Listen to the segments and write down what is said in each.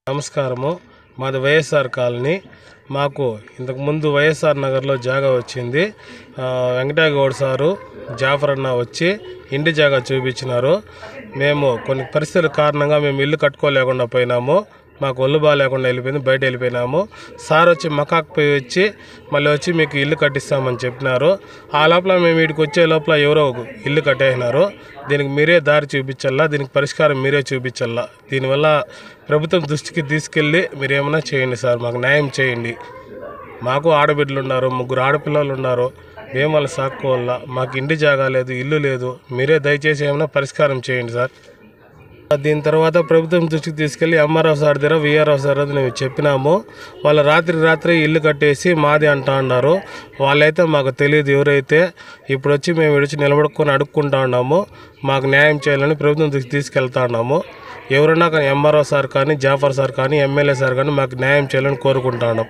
నమస్కారము మాది వైఎస్ఆర్ కాలనీ మాకు ఇంతకుముందు వైఎస్ఆర్ నగర్లో జాగా వచ్చింది ఆ, వెంకటగౌడ్ సారు జాఫర్ అన్న వచ్చి ఇంటి జాగా చూపించినారు మేము కొన్ని పరిస్థితుల కారణంగా మేము ఇల్లు కట్టుకోలేకుండా పోయినాము మాకు ఒళ్ళు బాగాలేకుండా వెళ్ళిపోయింది బయట వెళ్ళిపోయినాము సార్ వచ్చి మకాకు పోయి వచ్చి మళ్ళీ వచ్చి మీకు ఇల్లు కట్టిస్తామని చెప్పినారు ఆ లోపల మేము వీడికి వచ్చే లోపల ఎవరో ఒక ఇల్లు కట్టేసినారు దీనికి మీరే దారి చూపించాలా దీనికి పరిష్కారం మీరే చూపించాలా దీనివల్ల ప్రభుత్వం దృష్టికి తీసుకెళ్ళి మీరు ఏమైనా చేయండి సార్ మాకు న్యాయం చేయండి మాకు ఆడబిడ్డలు ఉన్నారు ముగ్గురు ఆడపిల్లలు ఉన్నారు మేము వాళ్ళు సాక్కోవాలా మాకు ఇంటి జాగా లేదు ఇల్లు లేదు మీరే దయచేసి ఏమైనా పరిష్కారం చేయండి సార్ దీని తర్వాత ప్రభుత్వం దృష్టికి తీసుకెళ్ళి ఎంఆర్ఓ సార్ దగ్గర విఆర్ఓ సార్ దగ్గర మేము చెప్పినాము వాళ్ళు రాత్రి రాత్రి ఇల్లు కట్టేసి మాది అంటా ఉన్నారు వాళ్ళైతే మాకు తెలియదు ఎవరైతే ఇప్పుడు వచ్చి మేము విడిచి నిలబడుకొని అడుక్కుంటా ఉన్నాము మాకు న్యాయం చేయాలని ప్రభుత్వం దృష్టికి తీసుకెళ్తా ఉన్నాము ఎవరైనా కానీ ఎంఆర్ఓ సార్ కానీ జాఫర్ సార్ కానీ ఎమ్మెల్యే సార్ కానీ మాకు న్యాయం చేయాలని కోరుకుంటా ఉన్నాం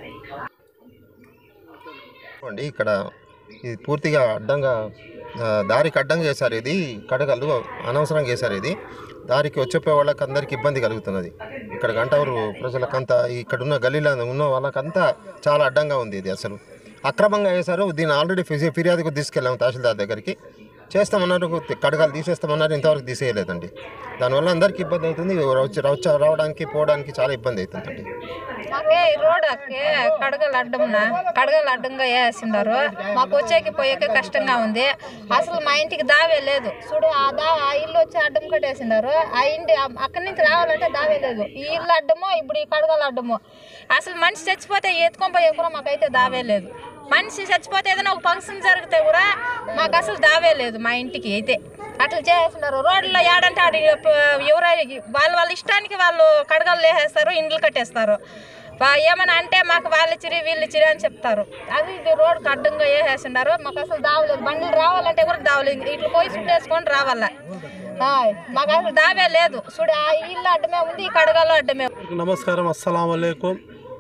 అండి ఇక్కడ ఇది పూర్తిగా అడ్డంగా ఆ, దారికి అడ్డంగా చేశారు ఇది కడగలు అనవసరంగా చేశారు ఇది దారికి వచ్చే వాళ్ళకి అందరికి ఇబ్బంది కలుగుతున్నది ఇక్కడ గంటవరు ప్రజలకంతా ఇక్కడ ఉన్న గల్లీలో ఉన్న వాళ్ళకంతా చాలా అడ్డంగా ఉంది ఇది అసలు అక్రమంగా వేశారు దీన్ని ఆల్రెడీ ఫిజి ఫిర్యాదుకు తీసుకెళ్ళాము తహసీల్దార్ దగ్గరికి చేస్తామన్నారు కడగాలు తీసేస్తామన్నారు ఇంతవరకు తీసేయలేదండి దానివల్ల అందరికీ ఇబ్బంది అవుతుంది వచ్చి వచ్చి రావడానికి పోవడానికి చాలా ఇబ్బంది అవుతుందండి మాకే ఈ రోడ్ అక్కే కడగలు అడ్డంనా కడగలు అడ్డంగా వేసిండారు మాకు వచ్చేకి పోయేకి కష్టంగా ఉంది అసలు మా ఇంటికి దావే లేదు చూడు ఆ దా ఆ ఇల్లు వచ్చి అడ్డం కట్టేసిండారు ఆ ఇంటి ఆ- అక్కడి నుంచి రావాలంటే దావే లేదు ఈ ఇల్లు అడ్డము ఇప్పుడు ఈ కడగలు అడ్డము అసలు మనిషి చచ్చిపోతే ఎత్తుకొని పోయే కూడా మాకైతే దావే లేదు మనిషి చచ్చిపోతే ఏదైనా ఒక ఫంక్షన్ జరిగితే కూడా మాకు అసలు దావే లేదు మా ఇంటికి అయితే అట్లా చేస్తున్నారు రోడ్లో ఏడంటే ఆడ ఎవరో వాళ్ళ వాళ్ళ ఇష్టానికి వాళ్ళు కడగలు వేసేస్తారు ఇండ్లు కట్టేస్తారు వా- ఏమన్నా అంటే మాకు వాళ్ళు చిరి వీళ్ళు చిరి అని చెప్తారు అది ఇది రోడ్కి అడ్డంగా వేసేస్తున్నారు మాకు అసలు దావలేదు బండ్లు రావాలంటే కూడా దావలేదు ఇట్లా పోయి చుట్టేసుకొని రావాలా ఆ, మాకు అసలు దావే లేదు చూడు ఆ ఇల్లు అడ్డమే ఉంది ఈ కడగలు అడ్డమే నమస్కారం అస్సలం అయికం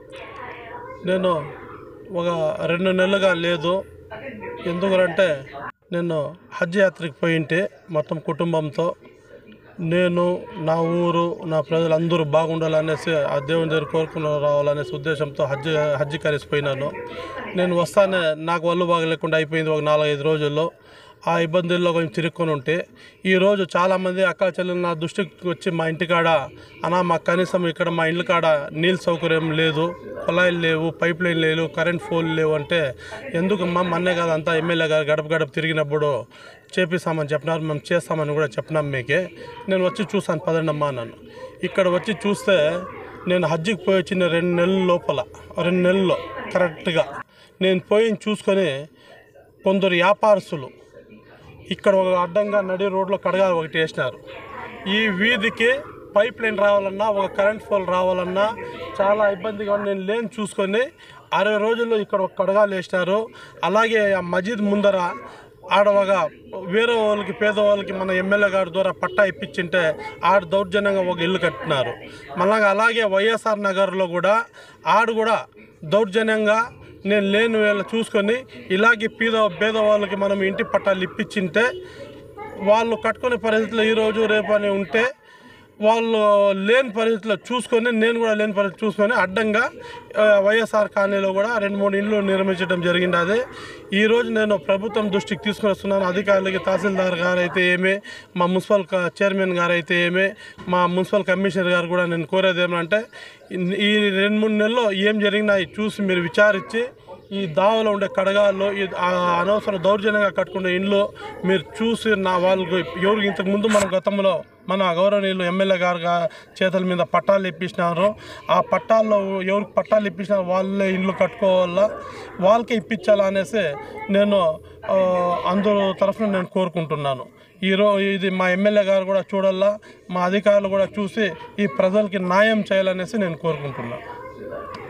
నేను ఒక రెండు నెలలుగా లేదు ఎందుకంటే నేను హజ్ యాత్రకి పోయింటే మొత్తం కుటుంబంతో నేను నా ఊరు నా ప్రజలందరూ బాగుండాలనేసి ఆ దేవుని దగ్గర కోరుకుని రావాలనేసి ఉద్దేశంతో హజ్ హజ్ కలిసిపోయినాను నేను వస్తానే నాకు ఒళ్ళు బాగలేకుండా అయిపోయింది ఒక నాలుగైదు రోజుల్లో ఆ ఇబ్బందుల్లో కొంచెం తిరుక్కొని ఉంటే ఈరోజు చాలామంది అక్క చెల్లెలు నా దృష్టికి వచ్చి మా ఇంటికాడ అన్నా మాకు కనీసం ఇక్కడ మా ఇంటి కాడ నీళ్ళ సౌకర్యం లేదు కుళాయిలు లేవు పైప్ లైన్ లేవు కరెంట్ ఫోన్లు లేవు అంటే ఎందుకమ్మా మొన్నే కాదు అంతా ఎమ్మెల్యే గారు గడప గడప తిరిగినప్పుడు చేపిస్తామని చెప్పినారు మేము చేస్తామని కూడా చెప్పినాం మీకే నేను వచ్చి చూసాను పదండమ్మా అన్నాను ఇక్కడ వచ్చి చూస్తే నేను హజ్జికి పోయి వచ్చిన రెండు నెలల లోపల రెండు నెలల్లో కరెక్ట్గా నేను పోయి చూసుకొని కొందరు వ్యాపారస్తులు ఇక్కడ ఒక అడ్డంగా నడి రోడ్లో కడగాలి ఒకటి వేసినారు ఈ వీధికి పైప్ లైన్ రావాలన్నా ఒక కరెంట్ పోల్ రావాలన్నా చాలా ఇబ్బందిగా ఉంది. నేను లేని చూసుకొని అరవై రోజుల్లో ఇక్కడ ఒక కడగాలు వేసినారు అలాగే ఆ మజీద్ ముందర ఆడ ఒక వేరే వాళ్ళకి పేదవాళ్ళకి మన ఎమ్మెల్యే గారి ద్వారా పట్టా ఇప్పించింటే ఆడ దౌర్జన్యంగా ఒక ఇల్లు కట్టినారు మళ్ళా అలాగే వైఎస్ఆర్ నగర్లో కూడా ఆడు కూడా దౌర్జన్యంగా నేను లేని వేళ చూసుకొని ఇలాగే పేద పేదవాళ్ళకి మనం ఇంటి పట్టాలు ఇప్పించింటే వాళ్ళు కట్టుకునే పరిస్థితిలో ఈరోజు రేపు అని ఉంటే వాళ్ళు లేని పరిస్థితిలో చూసుకొని నేను కూడా లేని పరిస్థితి చూసుకొని అడ్డంగా ఆ, వైఎస్ఆర్ కాలనీలో కూడా రెండు మూడు ఇండ్లు నిర్మించడం జరిగింది అదే ఈరోజు నేను ప్రభుత్వం దృష్టికి తీసుకొని వస్తున్నాను అధికారులకి తహసీల్దార్ గారు అయితే ఏమి మా మున్సిపల్ క- చైర్మన్ గారు అయితే ఏమి మా మున్సిపల్ కమిషనర్ గారు కూడా నేను కోరేది ఏమంటే ఈ- ఈ రెండు మూడు నెలల్లో ఏం జరిగినాయి చూసి మీరు విచారించి ఈ దావలో ఉండే కడగాల్లో ఈ ఆ అనవసర దౌర్జన్యంగా కట్టుకునే ఇండ్లు మీరు చూసి నా వాళ్ళకి ఎవరికి ఇంతకు ముందు మన గతంలో మన గౌరవనీయులు ఎమ్మెల్యే గారు గా- చేతుల మీద పట్టాలు ఇప్పించినారు ఆ పట్టాల్లో ఎవరికి పట్టాలు ఇప్పించినారో వాళ్ళే ఇండ్లు కట్టుకోవాలా వాళ్ళకే ఇప్పించాలా అనేసి నేను ఆ, అందరూ తరఫున నేను కోరుకుంటున్నాను ఈరో ఇది మా ఎమ్మెల్యే గారు కూడా చూడాలా మా అధికారులు కూడా చూసి ఈ ప్రజలకి న్యాయం చేయాలనేసి నేను కోరుకుంటున్నాను